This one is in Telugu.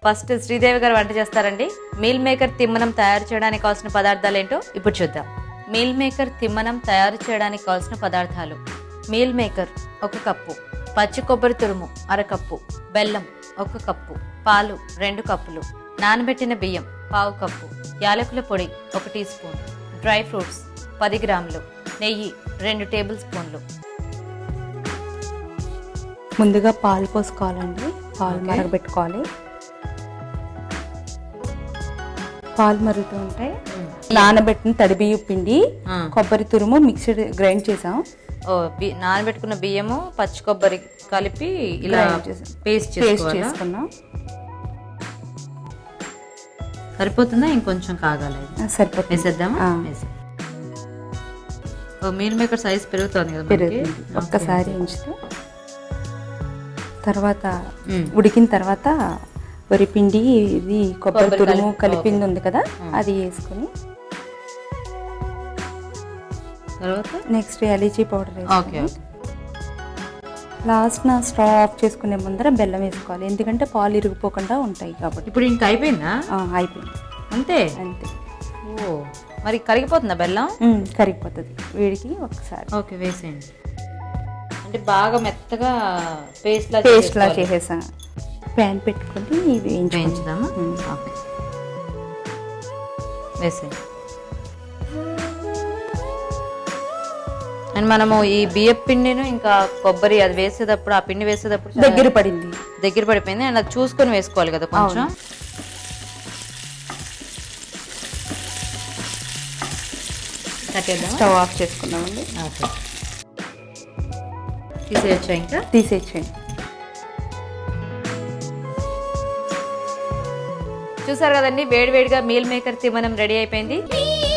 ఫస్ట్ శ్రీదేవి గారు వంట చేస్తారండి మీల్ మేకర్ తిమ్మనం తయారు చేయడానికి కావాల్సిన పదార్థాలు ఏంటో ఇప్పుడు చూద్దాం మీల్ మేకర్ తిమ్మనం తయారు చేయడానికి కావాల్సిన పదార్థాలు మీల్ మేకర్ ఒక కప్పు పచ్చి కొబ్బరి తురుము అరకప్పు బెల్లం ఒక కప్పు పాలు రెండు కప్పులు నానబెట్టిన బియ్యం పావు కప్పు యాలకుల పొడి ఒక టీ స్పూన్ డ్రై ఫ్రూట్స్ పది గ్రాములు నెయ్యి రెండు టేబుల్ స్పూన్లు ముందుగా పాలు పోసుకోవాలండి పాలు మరగబెట్టుకోవాలి పాలు మరుగుతూ ఉంటాయి నానబెట్టిన తడి బియ్యం పిండి ఆ. కొబ్బరి తురుము మిక్సీ గ్రైండ్ చేసాం ఓ బి- నానబెట్టుకున్న బియ్యము పచ్చి కొబ్బరి కలిపి ఇలా Grind చేసాం. పేస్ట్ పేస్ట్ చేసుకోవాలా చేసుకున్నాం సరిపోతుందా ఇంకొంచెం కాగాలి ఆ, సరిపోతుంది వేసేద్దామా ఆ. వేసే ఓ మీల్ మేకర్ సైజ్ పెరుగుతుంది కదా మనకి? పెరుగుతుంది ఒక్కసారి ఉంచితే తర్వాత మ్మ్. ఉడికిన తర్వాత వరి పిండి ఇది కొబ్బరి కొబ్బరి తురుము కలిపి- కలిపింది ఉంది కదా అది వేసుకుని తర్వాత నెక్స్ట్ ఎలీచీ పౌడర్ ఓకే వేసుకుని లాస్ట్ నా స్టవ్ ఆఫ్ చేసుకునే ముందర బెల్లం వేసుకోవాలి ఎందుకంటే పాలు ఇరిగిపోకుండా ఉంటాయి కాబట్టి ఇప్పుడు ఇంక అయిపోయిందా ఆ, అయిపోయింది అంతే అంతే ఓ మరి కరిగిపోతుందా బెల్లం మ్మ్, కరిగిపోతుంది వేడికి ఒకసారి ఓకే వేసేయండి అంటే బాగా మెత్తగా పేస్ట్ లా పేస్ట్ లా చేసేసుకోవాలి. చేసేసా ప్యాన్ పెట్టుకొని ఇది వేయించుకోండి వేయించుదామా మ్మ్. ఓకే వేసేయండి అండ్ మనము ఈ బియ్యం పిండిను ఇంకా కొబ్బరి అది వేసేటప్పుడు ఆ పిండి వేసేటప్పుడు చాలా దగ్గర పడింది దగ్గర పడిపోయింది అండ్ అది చూసుకొని వేసుకోవాలి కదా కొంచెం కట్టేద్దామా స్టవ్ ఆఫ్ చేసుకున్నామండి ఓకే తీసేయచ్చా ఇంకా తీసేయండి చూసారు కదండి వేడివేడిగా మీల్ మేకర్ తిమ్మనం రెడీ అయిపోయింది